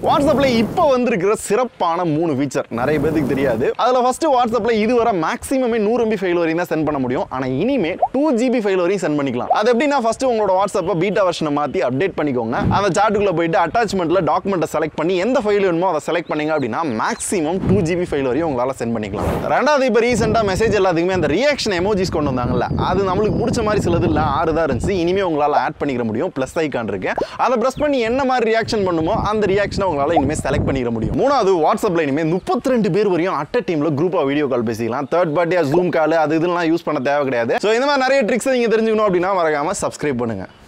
வாட்ஸ்அப்ல இப்போ வந்திருக்கிற சிறப்பான மூணு ஃபீச்சர் நிறைய பேருக்கு தெரியாது அதுல ஃபர்ஸ்ட் வாட்ஸ்அப்ல இதுவரை மேக்ஸிமமே நூறு எம்பி ஃபைல் வரையும் தான் சென்ட் பண்ண முடியும் ஆனா இனிமே டூ ஜிபி ஃபைல் வரையும் சென்ட் பண்ணிக்கலாம் அது எப்படின்னா ஃபர்ஸ்ட் உங்களோட வாட்ஸ்அப்பை பீட்டா வெர்ஷனை மாத்தி அப்டேட் பண்ணிக்கோங்க அந்த சாட்டுக்குள்ள போயிட்டு அட்டாச்மெண்ட்ல டாக்குமெண்ட்டை செலக்ட் பண்ணி எந்த ஃபைல் வேணுமோ அதை செலக்ட் பண்ணீங்க அப்படின்னா மேக்ஸிமம் டூ ஜிபி ஃபைல் வரையும் உங்களால சென்ட் பண்ணிக்கலாம் ரெண்டாவது இப்போ ரீசெண்டா மெசேஜ் எல்லாத்துக்குமே அந்த ரியாக்ஷன் எமோஜிஸ் கொண்டு வந்தாங்கல்ல அது நம்மளுக்கு பிடிச்ச மாதிரி சிலது இல்லை ஆறு தான் இருந்துச்சு இனிமே உங்களால ஆட் பண்ணிக்கிற முடியும் ப்ளஸ் ஐக்கான் இருக்கு அதை ப்ரெஸ் பண்ணி என்ன மாதிரி ரியாக்ஷன் பண்ணுமோ அந்த ரியாக்ஷனை உங்களால இனிமேல் செலக்ட் பண்ணிக்கிற முடியும் மூணாவது வாட்ஸ்அப்ல இனிமேல் முப்பத்தி ரெண்டு பேர் வரையும் அட்ட டீம்ல குரூப்பா வீடியோ கால் பேசிக்கலாம் தேர்ட் பார்ட்டியா ஜூம் கால் அது இதெல்லாம் யூஸ் பண்ண தேவை கிடையாது ஸோ இந்த மாதிரி நிறைய ட்ரிக்ஸ் நீங்க தெரிஞ்சுக்கணும் அப்படின்னா மறக்காம சப்ஸ்கிரைப் பண்ணுங்க